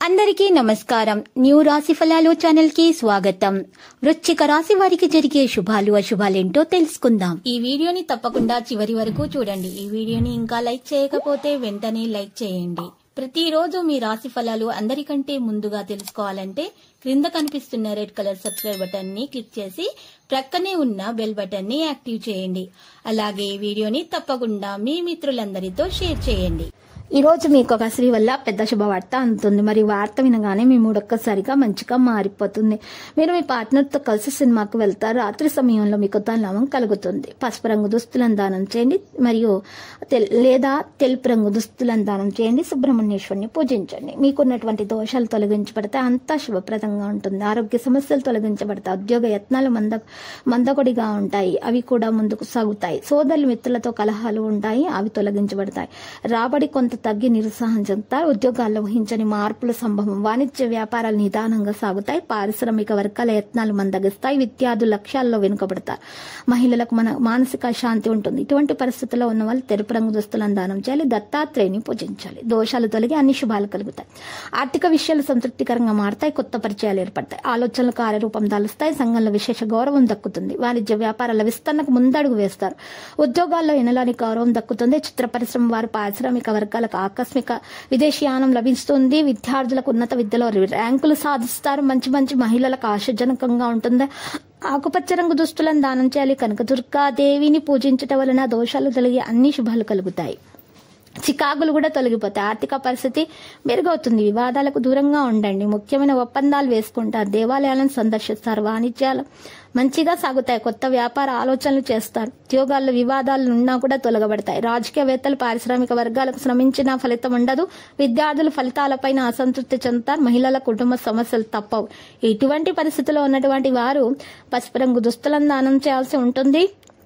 అందరికీ నమస్కారం న్యూ రాశి ఫలాలు ఛానల్ కి స్వాగతం వృశ్చిక రాశి వారికి జరిగే శుభాలు అశుభాలేంటో తెలుసుకుందాం ఈ వీడియోని తప్పకుండా చివరి వరకు చూడండి ఈ వీడియోని ఇంకా లైక్ చేయకపోతే వెంటనే లైక్ చేయండి ప్రతిరోజు మీ రాశి ఫలాలు అందరికంటే ముందుగా తెలుసుకోవాలంటే క్రింద కనిపిస్తున్న రెడ్ కలర్ సబ్స్క్రైబ్ బటన్ ని క్లిక్ చేసి ప్రక్కనే ఉన్న బెల్ బటన్ ని యాక్టివ్ చేయండి అలాగే ఈ వీడియోని తప్పకుండా మీ మిత్రులందరితో షేర్ చేయండి ఈ రోజు మీకు ఒక స్త్రీ వల్ల పెద్ద శుభవార్త అందుతుంది మరి వార్త వినగానే మీ మూడొక్కసారిగా మంచిగా మారిపోతుంది మీరు మీ పార్ట్నర్తో కలిసి సినిమాకు వెళ్తారు రాత్రి సమయంలో మీకు లాభం కలుగుతుంది పసుపు రంగు దుస్తులను దానం చేయండి మరియు తెల్- లేదా తెలుపు రంగు దుస్తులను దానం చేయండి సుబ్రహ్మణ్యేశ్వరిని పూజించండి మీకున్నటువంటి దోషాలు తొలగించబడితే అంతా శుభప్రదంగా ఉంటుంది ఆరోగ్య సమస్యలు తొలగించబడతాయి ఉద్యోగ యత్నాలు మంద మందకొడిగా ఉంటాయి అవి కూడా ముందుకు సాగుతాయి సోదరులు మిత్రులతో కలహాలు ఉంటాయి అవి తొలగించబడతాయి రాబడి కొంత తగ్గి నిరుత్సాహం చెందుతారు ఉద్యోగాల్లో ఊహించని మార్పుల సంభవం వాణిజ్య వ్యాపారాలు నిదానంగా సాగుతాయి పారిశ్రామిక వర్గాల యత్నాలు మందగిస్తాయి విద్యార్థులు లక్ష్యాల్లో వెనుకబడతారు మహిళలకు మన మానసిక శాంతి ఉంటుంది ఇటువంటి పరిస్థితుల్లో ఉన్న వాళ్ళు తెలుపు రంగు దుస్తులను దానం చేయాలి దత్తాత్రేయుని పూజించాలి దోషాలు తొలగి అన్ని శుభాలు కలుగుతాయి ఆర్థిక విషయాలు సంతృప్తికరంగా మారతాయి కొత్త పరిచయాలు ఏర్పడతాయి ఆలోచనలు కార్యరూపం దాలుస్తాయి సంఘంలో విశేష గౌరవం దక్కుతుంది వాణిజ్య వ్యాపారాల విస్తరణకు ముందడుగు వేస్తారు ఉద్యోగాల్లో ఎనలాని గౌరవం దక్కుతుంది చిత్ర పరిశ్రమ వారు పారిశ్రామిక వర్గాలకు ఆకస్మిక విదేశీయానం లభిస్తుంది విద్యార్థులకు ఉన్నత విద్యలో ర్యాంకులు సాధిస్తారు మంచి మంచి మహిళలకు ఆశాజనకంగా ఉంటుంది ఆకుపచ్చ రంగు దుస్తులను దానం చేయాలి కనకదుర్గాదేవిని పూజించటం వలన దోషాలు తొలగి అన్ని శుభాలు కలుగుతాయి చికాకులు కూడా తొలగిపోతాయి ఆర్థిక పరిస్థితి మెరుగవుతుంది వివాదాలకు దూరంగా ఉండండి ముఖ్యమైన ఒప్పందాలు వేసుకుంటారు దేవాలయాలను సందర్శిస్తారు వాణిజ్యాలు మంచిగా సాగుతాయి కొత్త వ్యాపార ఆలోచనలు చేస్తారు ఉద్యోగాల్లో వివాదాలు ఉన్నా కూడా తొలగబడతాయి రాజకీయవేత్తలు పారిశ్రామిక వర్గాలకు శ్రమించిన ఫలితం ఉండదు విద్యార్థులు ఫలితాలపైన అసంతృప్తి చెందుతారు మహిళల కుటుంబ సమస్యలు తప్పవు ఇటువంటి పరిస్థితిలో ఉన్నటువంటి వారు పసుపు రంగు దుస్తులను దానం చేయాల్సి ఉంటుంది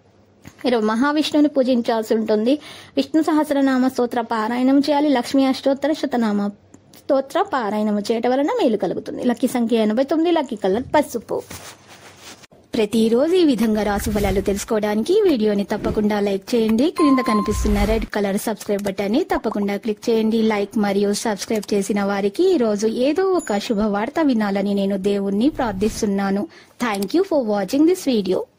మీరు మహావిష్ణువుని పూజించాల్సి ఉంటుంది విష్ణు సహస్రనామ స్తోత్ర పారాయణం చేయాలి లక్ష్మీ అష్టోత్తర శతనామ స్తోత్ర పారాయణం చేయటం వలన మేలు కలుగుతుంది లక్కీ సంఖ్య ఎనభై తొమ్మిది లక్కీ కలర్ పసుపు ప్రతిరోజు ఈ విధంగా రాశి ఫలాలు తెలుసుకోవడానికి ఈ వీడియోని తప్పకుండా లైక్ చేయండి క్రింద కనిపిస్తున్న రెడ్ కలర్ సబ్స్క్రైబ్ బటన్ ని తప్పకుండా క్లిక్ చేయండి లైక్ మరియు సబ్స్క్రైబ్ చేసిన వారికి ఈ రోజు ఏదో ఒక శుభవార్త వినాలని నేను దేవుణ్ణి ప్రార్థిస్తున్నాను thank you for watching this video